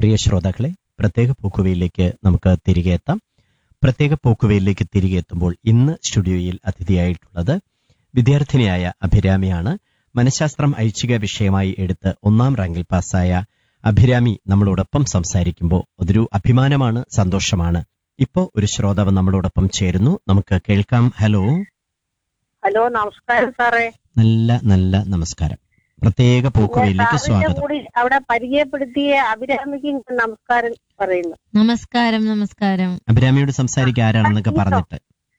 പ്രിയ ശ്രോതാക്കളെ പ്രത്യേക പോക്കുവയിലേക്ക് നമുക്ക് തിരികെ എത്താം പ്രത്യേക പോക്കുവയിലേക്ക് തിരികെ എത്തുമ്പോൾ ഇന്ന് സ്റ്റുഡിയോയിൽ അതിഥിയായിട്ടുള്ളത് വിദ്യാർത്ഥിനിയായ അഭിരാമിയാണ് മനഃശാസ്ത്രം ഐച്ഛിക വിഷയമായി എടുത്ത് ഒന്നാം റാങ്കിൽ പാസ്സായ അഭിരാമി നമ്മളോടൊപ്പം സംസാരിക്കുമ്പോൾ അതൊരു അഭിമാനമാണ് സന്തോഷമാണ് ഇപ്പോ ഒരു ശ്രോതാവ് നമ്മളോടൊപ്പം ചേരുന്നു നമുക്ക് കേൾക്കാം ഹലോ ഹലോ നമസ്കാരം സാറേ നല്ല നല്ല നമസ്കാരം പ്രത്യേക പോക്കുവയിലേക്ക് സാറിന്റെ സ്വാഗതം കൂടി അവിടെ പരിചയപ്പെടുത്തിയ അഭിരാമിക്ക് ഞാൻ നമസ്കാരം പറയുന്നു നമസ്കാരം നമസ്കാരം അഭിരാമിയോട് സംസാരിക്കുക ആരാണെന്നൊക്കെ പറഞ്ഞിട്ട്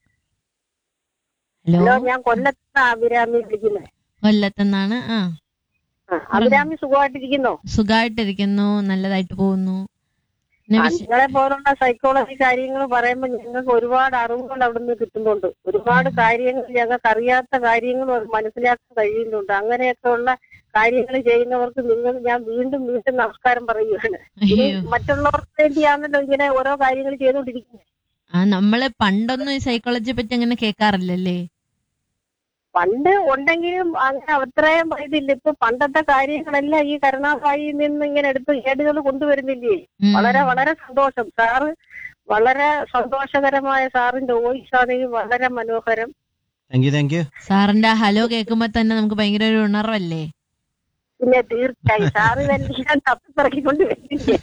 ഹലോ ഹലോ ഞാൻ കൊല്ലത്ത് അഭിരാമി വിളിക്കുന്നത് കൊല്ലത്തുനിന്നാണ് ആ അഭിരാമി സുഖമായിട്ടിരിക്കുന്നോ സുഖമായിട്ടിരിക്കുന്നു നല്ലതായിട്ട് പോകുന്നു പിന്നെ ആ, വിശ- നിങ്ങളെ പോലുള്ള സൈക്കോളജി കാര്യങ്ങൾ പറയുമ്പോൾ ഞങ്ങൾക്ക് ഒരുപാട് അറിവുകൾ അവിടെ നിന്ന് കിട്ടുന്നുണ്ട് ഒരുപാട് കാര്യങ്ങൾ ഞങ്ങൾക്ക് അറിയാത്ത കാര്യങ്ങൾ മനസ്സിലാക്കാൻ കഴിയുന്നുണ്ട് അങ്ങനെയൊക്കെ ഉള്ള കാര്യങ്ങൾ ചെയ്യുന്നവർക്ക് നിങ്ങൾ ഞാൻ വീണ്ടും വീണ്ടും നമസ്കാരം പറയുകയാണ് ഇത് അയ്യോ മറ്റുള്ളവർക്ക് വേണ്ടിയാണല്ലോ ഇങ്ങനെ ഓരോ കാര്യങ്ങൾ ചെയ്തുകൊണ്ടിരിക്കുന്നത് ആ നമ്മള് പണ്ടൊന്നും ഈ സൈക്കോളജിയെ പറ്റി അങ്ങനെ കേൾക്കാറില്ലല്ലേ പണ്ട് ഉണ്ടെങ്കിലും അങ്ങനെ അത്രയും ഇതില്ല ഇപ്പൊ പണ്ടത്തെ കാര്യങ്ങളെല്ലാം ഈ കരുണാസായിയിൽ നിന്ന് ഇങ്ങനെ എടുത്ത് ഏടുകൾ കൊണ്ടുവരുന്നില്ലേ ഉം. വളരെ വളരെ സന്തോഷം സാറ് വളരെ സന്തോഷകരമായ സാറിന്റെ വോയിസ് ആണെങ്കിൽ വളരെ മനോഹരം താങ്ക് യു താങ്ക് യു സാറിന്റെ ആ ഹലോ കേൾക്കുമ്പോ തന്നെ നമുക്ക് ഭയങ്കര ഒരു ഉണർവല്ലേ പിന്നെ തീർച്ചയായും സാറ് ഇതെല്ലാം തപ്പിപ്പിറക്കിക്കൊണ്ട് വരുന്നില്ലേ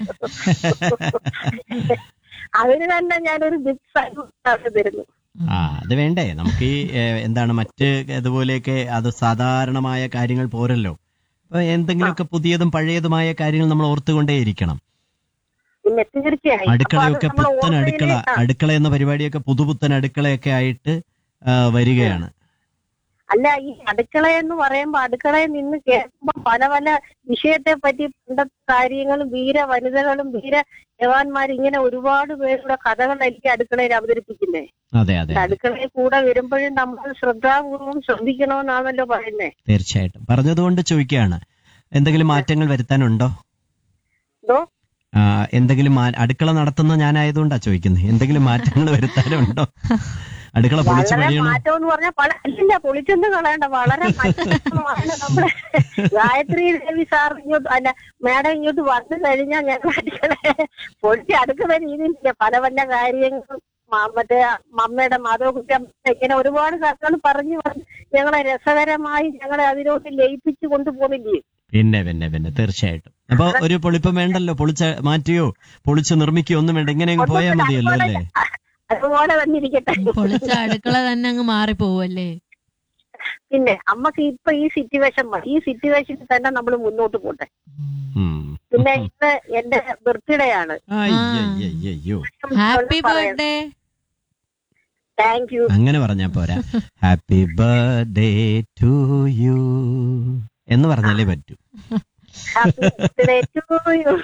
അതിന് തന്നെ ഞാനൊരു ബിഗ് സൈഡ് തരുന്നു ആ അത് വേണ്ടേ നമുക്ക് ഈ ഏഹ്, എന്താണ് മറ്റ് ഇതുപോലെയൊക്കെ അത് സാധാരണമായ കാര്യങ്ങൾ പോരല്ലോ അപ്പൊ എന്തെങ്കിലുമൊക്കെ പുതിയതും പഴയതുമായ കാര്യങ്ങൾ നമ്മൾ ഓർത്തുകൊണ്ടേയിരിക്കണം പിന്നെ തീർച്ചയായും അപ്പൊ അത് അടുക്കളയൊക്കെ നമ്മള് പുത്തൻ അടുക്കള ഓർമ്മയില് ആ, അടുക്കള എന്ന പരിപാടിയൊക്കെ പുതുപുത്തൻ അടുക്കളയൊക്കെ ആയിട്ട് ആ, വരികയാണ് അല്ല ഈ അടുക്കള എന്ന് പറയുമ്പോ അടുക്കളയിൽ നിന്ന് കേൾക്കുമ്പോ പല പല വിഷയത്തെ പറ്റി പണ്ടത്തെ കാര്യങ്ങളും വീര വനിതകളും വീര ജവാന്മാരും ഇങ്ങനെ ഒരുപാട് പേരുടെ കഥകളായിരിക്കും അടുക്കളയിൽ അവതരിപ്പിക്കുന്നേ അതെ അതെ അതെ അടുക്കളയിൽ കൂടെ വരുമ്പോഴും നമ്മൾ ശ്രദ്ധാപൂർവം ശ്രദ്ധിക്കണമെന്നാണല്ലോ പറയുന്നേ തീർച്ചയായിട്ടും പറഞ്ഞതുകൊണ്ട് ചോദിക്കുകയാണ് എന്തെങ്കിലും മാറ്റങ്ങൾ വരുത്താനുണ്ടോ എന്തോ ആ, എന്തെങ്കിലും മാ- അടുക്കള നടത്തുന്ന ഞാനായതുകൊണ്ടാ ചോദിക്കുന്നത് എന്തെങ്കിലും മാറ്റങ്ങൾ വരുത്താനുണ്ടോ അടുക്കള പൊളിച്ചു വളരെ പണിയണം മാറ്റം എന്ന് പറഞ്ഞാൽ പല അല്ല പൊളിച്ചൊന്നും കളയണ്ട വളരെ മാറ്റമാണ് നമ്മുടെ ഗായത്രി ദേവി സാർ ഇങ്ങോട്ട് അല്ല മാഡം ഇങ്ങോട്ട് വന്നു കഴിഞ്ഞാൽ ഞങ്ങൾ അടുക്കള പൊളിച്ച് അടുക്കുന്ന രീതിയിലില്ല പല പല കാര്യങ്ങളും മ- മറ്റേ മമ്മയുടെ മാധവകുട്ടി അമ്മ ഇങ്ങനെ ഒരുപാട് കഥകൾ പറഞ്ഞു പറഞ്ഞ് ഞങ്ങളെ രസകരമായി ഞങ്ങളെ അതിലോട്ട് ലയിപ്പിച്ചു കൊണ്ടുപോകുന്നില്ലേ പിന്നെ പിന്നെ പിന്നെ തീർച്ചയായിട്ടും അപ്പൊ ഒരു പൊളിപ്പം വേണ്ടല്ലോ പൊളിച്ച മാറ്റിയോ പൊളിച്ച് നിർമ്മിക്കുകയോ ഒന്നും വേണ്ട ഇങ്ങനെ അങ്ങ് പോയാൽ മതിയല്ലോ അല്ലേ അതുപോലെ തന്നെ ഇരിക്കട്ടെ പൊളിച്ച അടുക്കള തന്നെ അങ്ങ് മാറിപ്പോവല്ലേ പിന്നെ അമ്മക്ക് ഇപ്പൊ ഈ സിറ്റുവേഷൻ മതി ഈ സിറ്റുവേഷനിൽ തന്നെ നമ്മൾ മുന്നോട്ട് പോട്ടെ ഉം. പിന്നെ ഇന്ന് എന്റെ ബർത്ത്ഡേ ആണ് അയ്യയ്യയ്യോ. ഹാപ്പി ബർത്ത്ഡേ താങ്ക് യു അങ്ങനെ പറഞ്ഞാ പോരാ ഹാപ്പി ബർത്ത്ഡേ ടു യു എന്ന് പറഞ്ഞാലേ പറ്റൂ happy birthday to you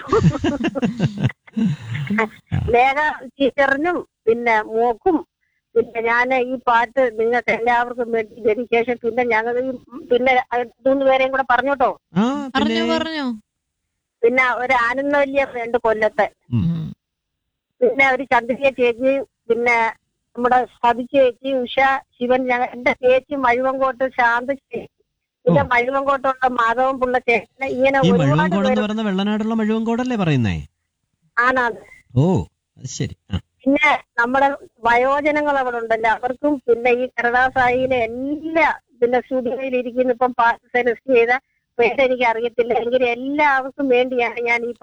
Lekha ടീച്ചറിനും പിന്നെ മോക്കും പിന്നെ ഞാൻ ഈ പാട്ട് നിങ്ങൾക്ക് എല്ലാവർക്കും വേണ്ടി ഡെഡിക്കേഷൻ പിന്നെ ഞങ്ങൾ ഈ പിന്നെ മൂന്ന് പേരെയും കൂടെ പറഞ്ഞോട്ടോ ആ പറഞ്ഞു പിന്നെ പറഞ്ഞു പിന്നെ ഒരു ആനന്ദവല്യ വേണ്ട കൊല്ലത്തെ ഉം. ഉം. പിന്നെ ഒരു ചന്ദ്രിക ചേച്ചി പിന്നെ നമ്മുടെ സതി ചേച്ചി ഉഷ ശിവൻ ഞങ്ങൾ എന്റെ ചേച്ചി മഴുവങ്കോട്ട് ശാന്ത ചേച്ചി പിന്നെ മഴുവങ്കോട്ടുള്ള മാധവൻ പിള്ള ചേട്ടൻ ഇങ്ങനെ ഈ ഒരുപാട് മഴുവങ്കോട് എന്ന് പേര് പറയുന്ന വെള്ളനാടുള്ള മഴുവങ്കോടല്ലേ പറയുന്നേ ആണാണ് ഓ അത് ശരി ആ പിന്നെ നമ്മുടെ വയോജനങ്ങൾ അവിടെ ഉണ്ടല്ലോ അവർക്കും പിന്നെ ഈ കരുണാസായിയിലെ എല്ലാ പിന്നെ സ്റ്റുഡിയോയിൽ ഇരിക്കുന്ന ഇപ്പം പാട്ട് സെലക്ട് ചെയ്ത പേരെനിക്ക് അറിയത്തില്ല എങ്കിലും എല്ലാവർക്കും വേണ്ടിയാണ് ഞാൻ ഈ